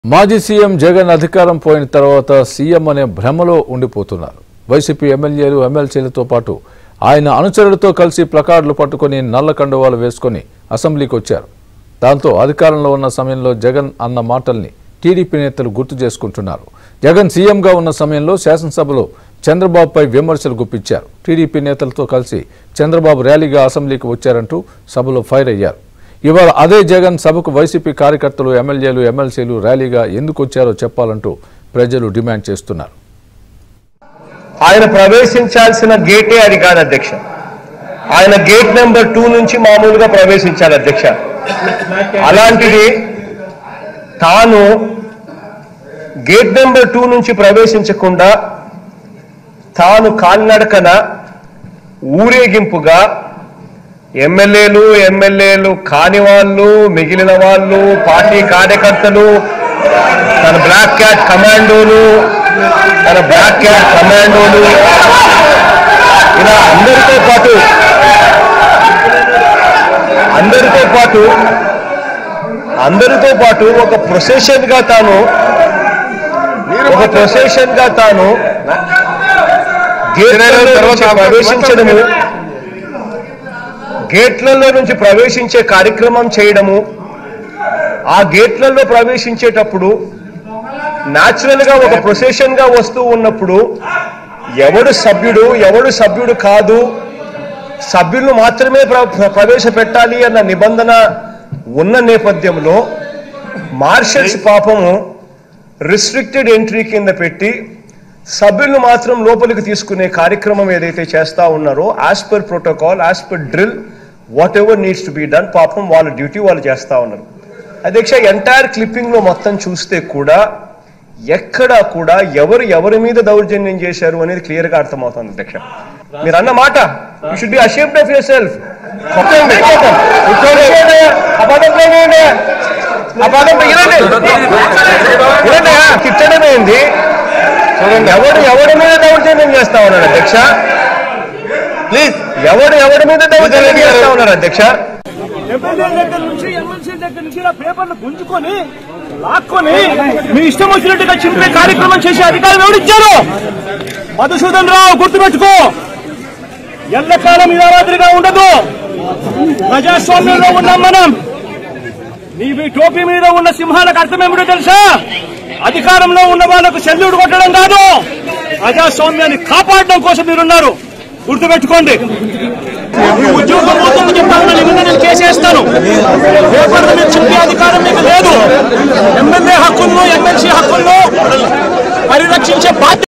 మాజీ సీఎం జగన్ అధికారం పోయిన తర్వాత సీఎం అనే భ్రమలో ఉండిపోతున్నారు వైసీపీ ఎమ్మెల్యేలు ఎమ్మెల్సీలతో పాటు ఆయన అనుచరులతో కలిసి ప్లకార్డులు పట్టుకొని నల్ల కండువాలు వేసుకొని అసెంబ్లీకి వచ్చారు దాంతో అధికారంలో ఉన్న సమయంలో జగన్ అన్న మాటల్ని టీడీపీ నేతలు గుర్తు చేసుకుంటున్నారు జగన్ సీఎంగా ఉన్న సమయంలో శాసనసభలో చంద్రబాబుపై విమర్శలు గుప్పించారు టీడీపీ నేతలతో కలిసి చంద్రబాబు ర్యాలీగా అసెంబ్లీకి వచ్చారంటూ సభలో ఫైర్ అయ్యారు ఇవాళ అదే జగన్ సభకు వైసీపీ కార్యకర్తలు ఎమ్మెల్యేలు ఎమ్మెల్సీలు ర్యాలీగా ఎందుకు వచ్చారో చెప్పాలంటూ ప్రజలు డిమాండ్ చేస్తున్నారు ఆయన ప్రవేశించాల్సిన గేటే అది కాదు అధ్యక్ష ఆయన గేట్ నెంబర్ టూ నుంచి మామూలుగా ప్రవేశించాలి అధ్యక్ష అలాంటిది తాను గేట్ నెంబర్ టూ నుంచి ప్రవేశించకుండా తాను కాలినడకన ఊరేగింపుగా ఎమ్మెల్యేలు ఎమ్మెల్యేలు కాని వాళ్ళు మిగిలిన వాళ్ళు పార్టీ కార్యకర్తలు తన బ్లాక్ క్యాట్ కమాండోలు తన బ్లాక్ క్యాట్ కమాండోలు ఇలా అందరితో పాటు అందరితో పాటు అందరితో పాటు ఒక ప్రొసెషన్ గా తాను ఒక ప్రొసెషన్ గా తాను గేట్లలో నుంచి ప్రవేశించడము గేట్లలో నుంచి ప్రవేశించే కార్యక్రమం చేయడము ఆ గేట్లలో ప్రవేశించేటప్పుడు న్యాచురల్ గా ఒక ప్రొసెషన్ గా వస్తూ ఉన్నప్పుడు ఎవడు సభ్యుడు ఎవడు సభ్యుడు కాదు సభ్యులను మాత్రమే ప్ర- ప్రవేశపెట్టాలి అన్న నిబంధన ఉన్న నేపథ్యంలో మార్షల్స్ పాపము రిస్ట్రిక్టెడ్ ఎంట్రీ కింద పెట్టి సభ్యులను మాత్రం లోపలికి తీసుకునే కార్యక్రమం ఏదైతే చేస్తా ఉన్నారో as per protocol as per drill whatever needs to be done పాపం వాళ్ళ డ్యూటీ వాళ్ళు చేస్తా ఉన్నారు అధ్యక్ష ఎంటైర్ క్లిప్పింగ్ లో మొత్తం చూస్తే కూడా ఎక్కడా కూడా ఎవరు ఎవరి మీద దౌర్జన్యం చేశారు అనేది క్లియర్ గా అర్థమవుతుంది అధ్యక్ష మీరు అన్న మాట you should be ashamed of yourself తిట్టడమేంది ఎవడు ఎవడి మీద దౌర్జన్యం చేస్తా ఉన్నాడు అధ్యక్ష ప్లీజ్ ఎవడు ఎవడి మీద దౌర్జన్యం చేస్తా ఉన్నారు అధ్యక్ష ఎమ్మెల్యే దగ్గర నుంచి ఎమ్మెల్సీ దగ్గర నుంచి ఇలా పేపర్లు గుంజుకొని లాక్కొని మీ ఇష్టం వచ్చినట్టుగా చింపే కార్యక్రమం చేసే అధికారం ఎవరిచ్చారు మధుసూదన్ రావు గుర్తుపెట్టుకో ఎల్లకాలం ఇలా మాదిరిగా ఉండదు ప్రజాస్వామ్యంలో ఉన్నాం మనం నీ మీ టోపీ మీద ఉన్న సింహాలకు అర్థం ఏమిటో తెలుసా అధికారంలో ఉన్న వాళ్ళకు సెల్యూట్ కొట్టడం కాదు ప్రజాస్వామ్యాన్ని కాపాడడం కోసం మీరున్నారు గుర్తుపెట్టుకోండి ఈ ఉద్యోగం పోతుంది చెప్పాలని నిబంధనలు చేసేస్తాను పేపర్ల మీద చెప్పే అధికారం మీకు లేదు ఎమ్మెల్యే హక్కులను ఎమ్మెల్సీ హక్కులను పరిరక్షించే బాధ్యత